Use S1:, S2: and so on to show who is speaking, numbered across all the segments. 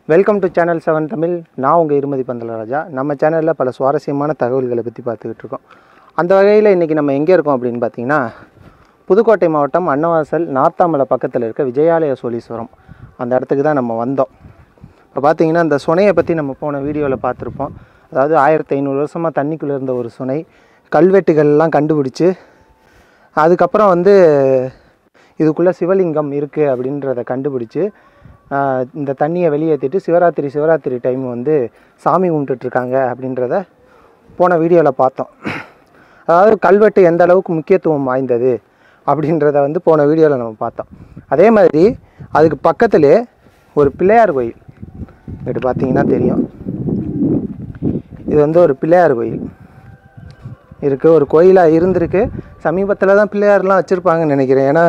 S1: welcome to channel seven Tamil நான் உங்கள் இருமதி பந்தலராஜா நம்ம சேனலில் பல சுவாரஸ்யமான தகவல்களை பற்றி பார்த்துக்கிட்டு இருக்கோம் அந்த வகையில் இன்றைக்கி நம்ம எங்கே இருக்கோம் அப்படின்னு பார்த்தீங்கன்னா புதுக்கோட்டை மாவட்டம் அன்னவாசல் நார்த்தாமலை பக்கத்தில் இருக்க விஜயாலய சோழீஸ்வரம் அந்த இடத்துக்கு தான் நம்ம வந்தோம் இப்போ பார்த்தீங்கன்னா இந்த சுனையை பற்றி நம்ம போன வீடியோவில் பார்த்துருப்போம் அதாவது ஆயிரத்தி ஐநூறு வருஷமாக தண்ணிக்குள்ளே இருந்த ஒரு சுனை கல்வெட்டுகள்லாம் கண்டுபிடிச்சு அதுக்கப்புறம் வந்து இதுக்குள்ளே சிவலிங்கம் இருக்குது அப்படின்றத கண்டுபிடிச்சு ஆஹ், இந்த தண்ணியை வெளியேற்றிட்டு சிவராத்திரி சிவராத்திரி டைம் வந்து சாமி கும்பிட்டுட்ருக்காங்க அப்படின்றத போன வீடியோவில் பார்த்தோம் அதாவது கல்வெட்டு எந்த அளவுக்கு முக்கியத்துவம் வாய்ந்தது அப்படின்றத வந்து போன வீடியோவில் நம்ம பார்த்தோம் அதே மாதிரி அதுக்கு பக்கத்திலே ஒரு பிள்ளையார் கோயில் இங்கிட்டு பார்த்தீங்கன்னா தெரியும் இது வந்து ஒரு பிள்ளையார் கோயில் இருக்குது ஒரு கோயிலாக இருந்திருக்கு சமீபத்தில் தான் பிள்ளையார்லாம் வச்சுருப்பாங்கன்னு நினைக்கிறேன் ஏன்னா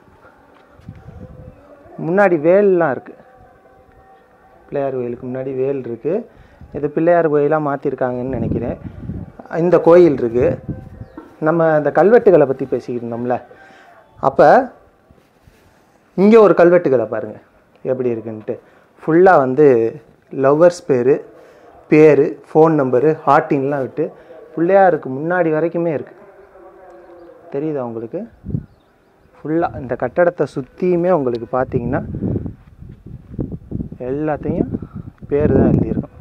S1: முன்னாடி வேல்லாம் இருக்குது பிள்ளையார் கோயிலுக்கு முன்னாடி வேல் இருக்குது இது பிள்ளையார் கோயிலாக மாற்றிருக்காங்கன்னு நினைக்கிறேன் இந்த கோயில் இருக்குது நம்ம இந்த கல்வெட்டுகளை பற்றி பேசிக்கிட்டு இருந்தோம்ல அப்போ இங்கே ஒரு கல்வெட்டுகளை பாருங்கள் எப்படி இருக்குன்ட்டு ஃபுல்லாக வந்து லவ்வர்ஸ் பேர் பேர் ஃபோன் நம்பரு ஹார்ட்டின்லாம் விட்டு பிள்ளையாருக்கு முன்னாடி வரைக்குமே இருக்குது தெரியுதா உங்களுக்கு ஃபுல்லாக இந்த கட்டடத்தை சுற்றியுமே உங்களுக்கு பார்த்தீங்கன்னா எல்லாத்தையும் பேர் தான் எழுதியிருக்கும்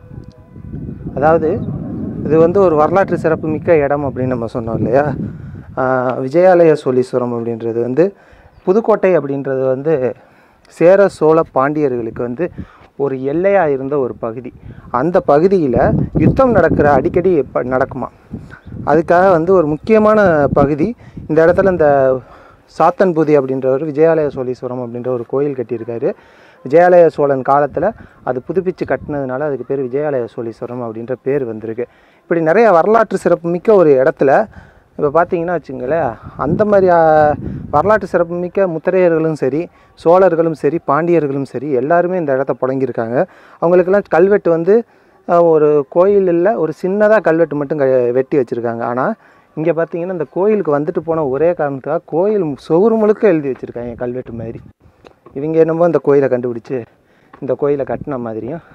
S1: அதாவது இது வந்து ஒரு வரலாற்று சிறப்பு மிக்க இடம் அப்படின்னு நம்ம சொன்னோம் இல்லையா ஆஹ் விஜயாலய சோழீஸ்வரம் அப்படின்றது வந்து புதுக்கோட்டை அப்படின்றது வந்து சேர சோழ பாண்டியர்களுக்கு வந்து ஒரு எல்லையாக இருந்த ஒரு பகுதி அந்த பகுதியில் யுத்தம் நடக்கிற அடிக்கடி எப்ப நடக்குமா அதுக்காக வந்து ஒரு முக்கியமான பகுதி இந்த இடத்துல இந்த சாத்தன்பூதி அப்படின்றவர் விஜயாலய சோழீஸ்வரம் அப்படின்ற ஒரு கோயில் கட்டியிருக்காரு விஜயாலய சோழன் காலத்தில் அது புதுப்பிச்சு கட்டினதுனால அதுக்கு பேர் விஜயாலய சோழீஸ்வரம் அப்படின்ற பேர் வந்திருக்கு இப்படி நிறைய வரலாற்று சிறப்புமிக்க ஒரு இடத்துல இப்போ பார்த்தீங்கன்னா வச்சுங்களேன் அந்த மாதிரி ஆ, வரலாற்று சிறப்புமிக்க முத்திரையர்களும் சரி சோழர்களும் சரி பாண்டியர்களும் சரி எல்லாருமே இந்த இடத்த புழங்கியிருக்காங்க அவங்களுக்கெல்லாம் கல்வெட்டு வந்து ஆ, ஒரு கோயிலில் ஒரு சின்னதாக கல்வெட்டு மட்டும் க வெட்டி வச்சுருக்காங்க ஆனால் இங்கே பார்த்தீங்கன்னா இந்த கோயிலுக்கு வந்துட்டு போன ஒரே காரணத்துக்காக கோயில் சொகுறு முழுக்க எழுதி வச்சுருக்காங்க கல்வெட்டு மாதிரி இவங்க என்னமோ இந்த கோயிலை கண்டுபிடிச்சு இந்த கோயிலை கட்டின மாதிரியும்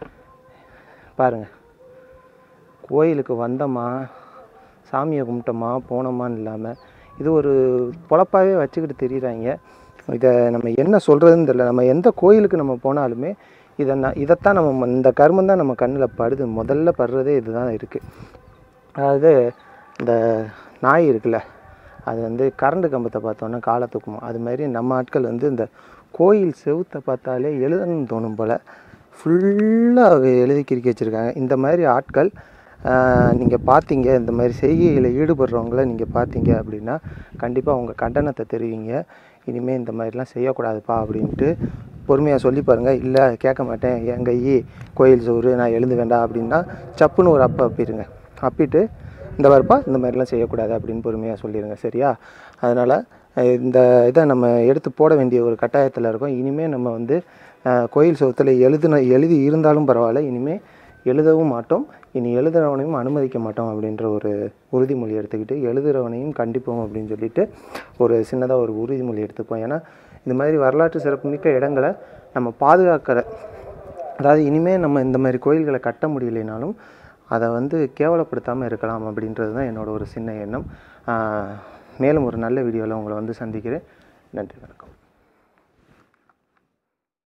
S1: பாருங்கள் கோயிலுக்கு வந்தோமா சாமியை கும்பிட்டோமா போனோமான்னு இல்லாமல் இது ஒரு பொழப்பாகவே வச்சுக்கிட்டு தெரியுறாங்க இதை நம்ம என்ன சொல்கிறதுன்னு தெரியல நம்ம எந்த கோயிலுக்கு நம்ம போனாலுமே இதை நான் இதைத்தான் நம்ம ம- இந்த கர்மம் தான் நம்ம கண்ணில் படுது முதல்ல படுறதே இதுதான் இருக்குது அதாவது இந்த நாய் இருக்குல்ல அது வந்து கரண்ட் கம்பத்தை பார்த்தோன்னா காலை தூக்குமா அது மாதிரி நம்ம ஆட்கள் வந்து இந்த கோயில் செவுத்தை பார்த்தாலே எழுதணும்னு தோணும் போல் ஃபுல்லாக எழுதி கிறுக்கி வச்சுருக்காங்க இந்த மாதிரி ஆட்கள் நீங்கள் பார்த்தீங்க இந்த மாதிரி செய்கையில் ஈடுபடுறவங்கள நீங்கள் பார்த்தீங்க அப்படின்னா கண்டிப்பாக உங்கள் கண்டனத்தை தெரிவிங்க இனிமேல் இந்த மாதிரிலாம் செய்யக்கூடாதுப்பா அப்படின்ட்டு பொறுமையாக சொல்லி பாருங்கள் இல்லை கேட்க மாட்டேன் என் கையி கோயில் சோறு நான் எழுந்து வேண்டாம் அப்படின்னா சப்புன்னு ஒரு அப்போ அப்பிடுங்க அப்பிட்டு இந்த வரப்பா இந்த மாதிரிலாம் செய்யக்கூடாது அப்படின்னு பொறுமையாக சொல்லிடுங்க சரியா அதனால் அஹ், இந்த இதை நம்ம எடுத்து போட வேண்டிய ஒரு கட்டாயத்தில் இருக்கோம் இனிமேல் நம்ம வந்து அஹ், கோயில் சுவத்தில் எழுதுன எழுதி இருந்தாலும் பரவாயில்ல இனிமேல் எழுதவும் மாட்டோம் இனி எழுதுறவனையும் அனுமதிக்க மாட்டோம் அப்படின்ற ஒரு உறுதிமொழி எடுத்துக்கிட்டு எழுதுறவனையும் கண்டிப்போம் அப்படின்னு சொல்லிட்டு ஒரு சின்னதாக ஒரு உறுதிமொழி எடுத்துப்போம் ஏன்னா இந்த மாதிரி வரலாற்று சிறப்புமிக்க இடங்களை நம்ம பாதுகாக்கிற அதாவது இனிமேல் நம்ம இந்த மாதிரி கோயில்களை கட்ட முடியலைனாலும் அதை வந்து கேவலப்படுத்தாமல் இருக்கலாம் அப்படின்றது தான் என்னோட ஒரு சின்ன எண்ணம் ஆஹ் மேலும் ஒரு நல்ல வீடியோவில் உங்களை வந்து சந்திக்கிறேன் நன்றி வணக்கம்